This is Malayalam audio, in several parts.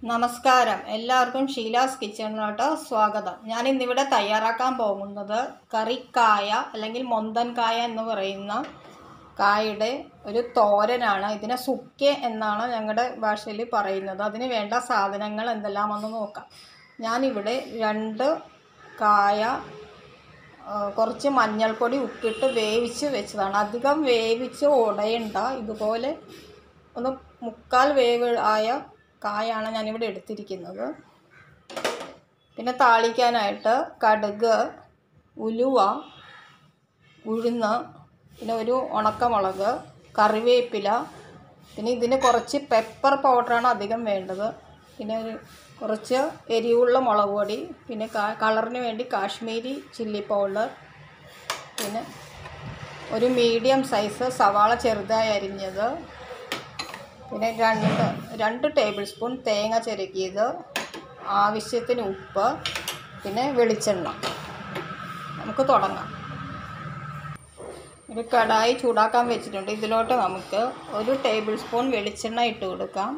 നമസ്കാരം എല്ലാവർക്കും ഷീലാസ് കിച്ചണിലോട്ട് സ്വാഗതം ഞാൻ ഇന്നിവിടെ തയ്യാറാക്കാൻ പോകുന്നത് കറിക്കായ അല്ലെങ്കിൽ മൊന്തൻകായ എന്ന് പറയുന്ന കായയുടെ ഒരു തോരനാണ് ഇതിനെ സുക്കെ എന്നാണ് ഞങ്ങളുടെ ഭാഷയിൽ പറയുന്നത് അതിന് വേണ്ട സാധനങ്ങൾ എന്തെല്ലാമെന്ന് നോക്കാം ഞാനിവിടെ രണ്ട് കായ ആ, കുറച്ച് മഞ്ഞൾപ്പൊടി ഉപ്പിട്ട് വേവിച്ച് വെച്ചതാണ് അധികം വേവിച്ച് ഉടയണ്ട ഇതുപോലെ ഒന്ന് മുക്കാൽ വേവ് ആയ കായാണ് ഞാനിവിടെ എടുത്തിരിക്കുന്നത് പിന്നെ താളിക്കാനായിട്ട് കടുക് ഉലുവ ഉഴുന്ന് പിന്നെ ഒരു ഉണക്കമുളക് കറിവേപ്പില പിന്നെ ഇതിന് കുറച്ച് പെപ്പർ പൗഡറാണ് അധികം വേണ്ടത് പിന്നെ ഒരു കുറച്ച് എരിവുള്ള മുളക് പൊടി പിന്നെ കാ- കളറിന് വേണ്ടി കാശ്മീരി ചില്ലി പൗഡർ പിന്നെ ഒരു മീഡിയം സൈസ് സവാള ചെറുതായി അരിഞ്ഞത് പിന്നെ രണ്ട് രണ്ട് ടേബിൾ സ്പൂൺ തേങ്ങ ചിരകിയത് ആവശ്യത്തിന് ഉപ്പ് പിന്നെ വെളിച്ചെണ്ണ നമുക്ക് തുടങ്ങാം ഒരു കടായി ചൂടാക്കാൻ വെച്ചിട്ടുണ്ട് ഇതിലോട്ട് നമുക്ക് ഒരു ടേബിൾ സ്പൂൺ വെളിച്ചെണ്ണ ഇട്ട് കൊടുക്കാം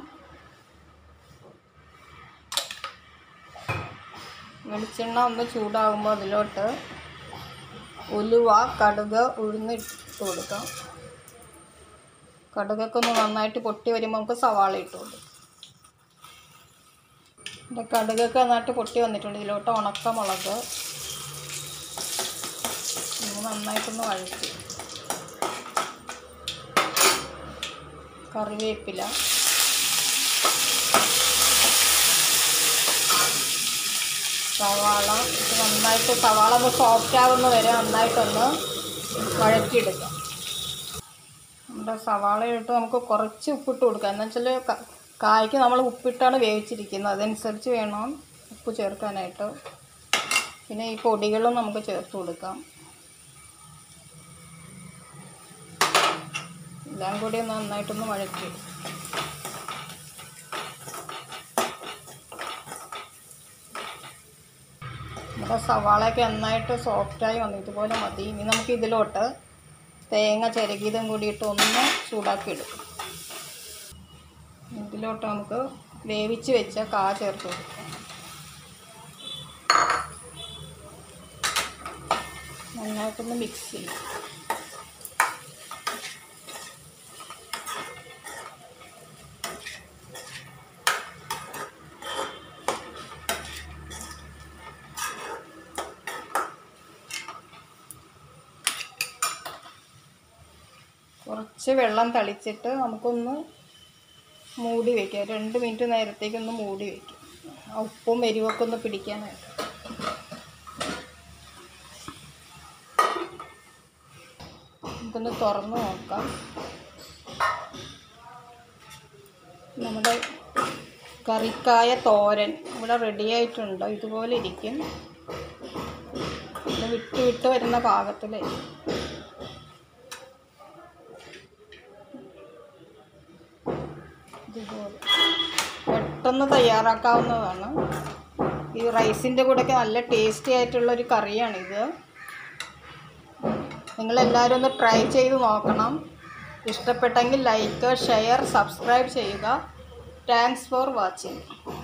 വെളിച്ചെണ്ണ ഒന്ന് ചൂടാകുമ്പോൾ അതിലോട്ട് ഉലുവ കടുക് ഉഴുന്ന് ഇട്ട് കൊടുക്കാം കടുകൊക്കെ ഒന്ന് നന്നായിട്ട് പൊട്ടി വരുമ്പോൾ നമുക്ക് സവാള ഇട്ട് കൊടുക്കും എൻ്റെ കടുകൊക്കെ നന്നായിട്ട് പൊട്ടി വന്നിട്ടുണ്ട് ഇതിലോട്ട് ഉണക്കമുളക് ഒന്ന് നന്നായിട്ടൊന്ന് വഴറ്റി കറിവേപ്പില സവാള ഇത് നന്നായിട്ട് സവാള ഒന്ന് സോഫ്റ്റ് ആവുന്ന വരെ നന്നായിട്ടൊന്ന് വഴറ്റിയെടുക്കാം നമ്മുടെ സവാള ഇട്ട് നമുക്ക് കുറച്ച് ഉപ്പിട്ട് കൊടുക്കാം എന്ന് വെച്ചാൽ കായ്ക്ക് നമ്മൾ ഉപ്പിട്ടാണ് വേവിച്ചിരിക്കുന്നത് അതനുസരിച്ച് വേണം ഉപ്പ് ചേർക്കാനായിട്ട് പിന്നെ ഈ പൊടികളും നമുക്ക് ചേർത്ത് കൊടുക്കാം എല്ലാം കൂടി ഒന്ന് നന്നായിട്ടൊന്ന് വഴറ്റി നമ്മുടെ സവാളയൊക്കെ നന്നായിട്ട് സോഫ്റ്റായി വന്നു ഇതുപോലെ മതി ഇനി നമുക്ക് ഇതിലോട്ട് തേങ്ങ ചിരകിയതും കൂടിയിട്ട് ഒന്ന് ചൂടാക്കി എടുക്കും ഇതിലോട്ട് നമുക്ക് വേവിച്ച് വെച്ച കാ ചേർത്ത് കൊടുക്കാം നന്നായിട്ടൊന്ന് മിക്സ് ചെയ്യും കുറച്ച് വെള്ളം തളിച്ചിട്ട് നമുക്കൊന്ന് മൂടി വയ്ക്കാം രണ്ട് മിനിറ്റ് നേരത്തേക്കൊന്ന് മൂടി വയ്ക്കും ആ ഉപ്പും എരിവൊക്കെ ഒന്ന് പിടിക്കാനായിട്ട് നമുക്കൊന്ന് തുറന്ന് നോക്കാം നമ്മുടെ കറിക്കായ തോരൻ ഇവിടെ റെഡി ആയിട്ടുണ്ട് ഇതുപോലെ ഇരിക്കും ഇത് വിട്ട് വിട്ട് വരുന്ന പാകത്തിലായിരിക്കും ഇതുപോലെ പെട്ടെന്ന് തയ്യാറാക്കാവുന്നതാണ് ഈ റൈസിൻ്റെ കൂടെയൊക്കെ നല്ല ടേസ്റ്റി ആയിട്ടുള്ള ഒരു കറിയാണിത് നിങ്ങളെല്ലാവരും ഒന്ന് ട്രൈ ചെയ്ത് നോക്കണം ഇഷ്ടപ്പെട്ടെങ്കിൽ ലൈക്ക് ഷെയർ സബ്സ്ക്രൈബ് ചെയ്യുക താങ്ക്സ് ഫോർ വാച്ചിങ്